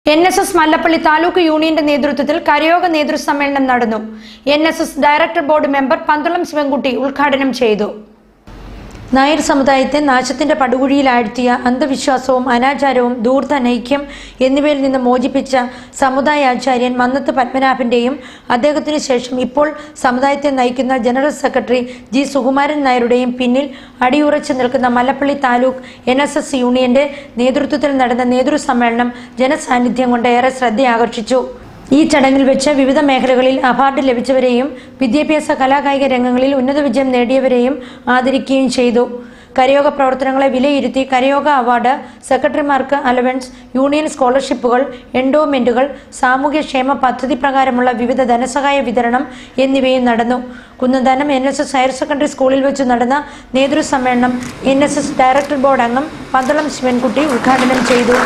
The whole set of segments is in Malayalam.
N S S Mallappally taluk യൂണിയന്റെ നേതൃത്വത്തിൽ കരയോഗ നേതൃസമ്മേളനം നടന്നു N S S director board member Pandalam Sivankutty ഉദ്ഘാടനം ചെയ്തു നായർ സമുദായത്തെ നാശത്തിന്റെ പടുകുഴിയിലാഴ്ത്തിയ അന്ധവിശ്വാസവും അനാചാരവും ധൂർത്തനൈക്യം എന്നിവയിൽ നിന്ന് മോചിപ്പിച്ച സമുദായാചാര്യൻ മന്നത്ത് പത്മനാഭന്റെയും അദ്ദേഹത്തിനു ശേഷം ഇപ്പോൾ സമുദായത്തെ നയിക്കുന്ന ജനറൽ സെക്രട്ടറി ജി സുകുമാരൻ നായരുടെയും പിന്നിൽ അടിയുറച്ചു നിൽക്കുന്ന Mallappally taluk N S S യൂണിയന്റെ നേതൃത്വത്തിൽ നടന്ന നേതൃസമ്മേളനം ജനസാന്നിധ്യം കൊണ്ട് ഏറെ ശ്രദ്ധയാകർഷിച്ചു ഈ ചടങ്ങിൽ വെച്ച് വിവിധ മേഖലകളിൽ അവാർഡ് ലഭിച്ചവരെയും വിദ്യാഭ്യാസ കലാകായിക രംഗങ്ങളിൽ ഉന്നത വിജയം നേടിയവരെയും ആദരിക്കുകയും ചെയ്തു കരയോഗ പ്രവർത്തനങ്ങളെ വിലയിരുത്തി കരയോഗ അവാർഡ് സെക്രട്ടറിമാർക്ക് അലവൻസ് യൂണിയൻ സ്കോളർഷിപ്പുകൾ എൻഡോമെന്റുകൾ സാമൂഹ്യക്ഷേമ പദ്ധതി പ്രകാരമുള്ള വിവിധ ധനസഹായ വിതരണം എന്നിവയും നടന്നു Kunnamthanam N S S higher secondary സ്കൂളിൽ വെച്ച് നടന്ന നേതൃസമ്മേളനം N S S director board അംഗം പന്തളം ശിവൻകുട്ടി ഉദ്ഘാടനം ചെയ്തു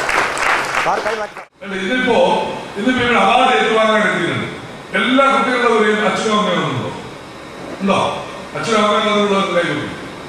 അല്ല, ഇതിപ്പോ ഇതിപ്പോ ഇവിടെ അവാർഡ് ഏറ്റുവാങ്ങാൻ എത്തിയിട്ടുണ്ട് എല്ലാ കുട്ടികളുടെ ഒരു അച്ഛനും അമ്മയും ഉണ്ടോ ഉണ്ടോ അച്ഛനും അമ്മയും അതിലുള്ളവർക്ക് കയ്യിലും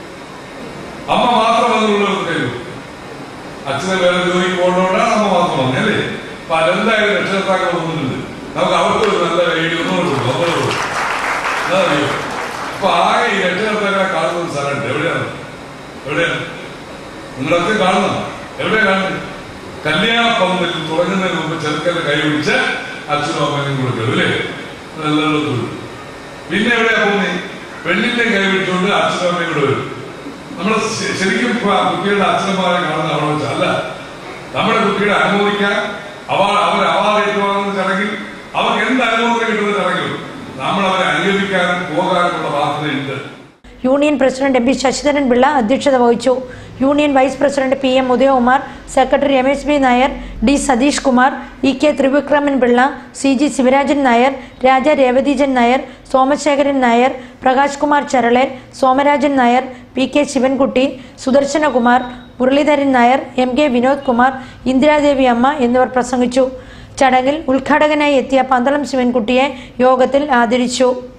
അമ്മ മാത്രം അതിലുള്ളവർക്ക് കയ്യിലും അച്ഛനെ വേറെ ജോലിക്ക് പോകണോണ്ടാണ് അമ്മ മാത്രം വന്നത് അല്ലേ അപ്പൊ അതെന്തായാലും രക്ഷകർത്താക്കൾ വന്നിട്ടുണ്ട് നമുക്ക് അവർക്ക് ഒരു നല്ല ഐഡിയ ഒന്നുകൂടെ കൊടുക്കും ഒന്നുകൂടെ കൊടുക്കും എന്താ അറിയോ അപ്പൊ ആകെ ഈ രക്ഷകർത്താക്കളെ കാണുന്ന ഒരു സ്ഥലമുണ്ട് എവിടെയാണ് എവിടെയാണ് നിങ്ങളൊക്കെ കാണണം എവിടെയാ കാണുന്നത് കല്യാണ പന്തലിൽ തുടങ്ങുന്നതിന് മുമ്പ് ചെറുക്കന്റെ കൈ പിടിച്ച് അച്ഛനും അമ്മയും കൊടുക്കണം അല്ലേ നല്ലോണം തൊഴിൽ പിന്നെ എവിടെയാ പോകുന്നത് പെണ്ണിന്റെ കൈ പിടിച്ചുകൊണ്ട് അച്ഛനും അമ്മയും കൂടെ വരും നമ്മൾ ശരിക്കും ഇപ്പൊ ആ കുട്ടികളുടെ അച്ഛനമ്മമാരെ കാണുന്ന അവിടെ വെച്ചാൽ അല്ല നമ്മുടെ കുട്ടികളെ അനുമോദിക്കാൻ അവർ അവർ അവാർഡ് ഏറ്റുവാങ്ങുന്ന ചടങ്ങിൽ അവർക്ക് എന്ത് അനുമോദനം കിട്ടുന്ന ചടങ്ങിലും നമ്മൾ അവരെ അനുഗമിക്കാനും പോകാനുമുള്ള ബാധ്യതയുണ്ട് union president M P Sasidharan Pillai അധ്യക്ഷത വഹിച്ചു union vice president P M Udayakumar secretary Ramesh B Nair D Satheesh Kumar E K Thrivikraman Pillai C G Sivarajan Nair Raja Revathijan Nair Somasekharan Nair Prakash Kumar Charalan Somarajan Nair P K Sivankutty Sudarsanakumar Muraleedharan Nair M K Vinod Kumar Indiradevi Amma എന്നിവർ പ്രസംഗിച്ചു ചടങ്ങിൽ ഉദ്ഘാടകനായി എത്തിയ പന്തളം ശിവൻകുട്ടിയെ യോഗത്തിൽ ആദരിച്ചു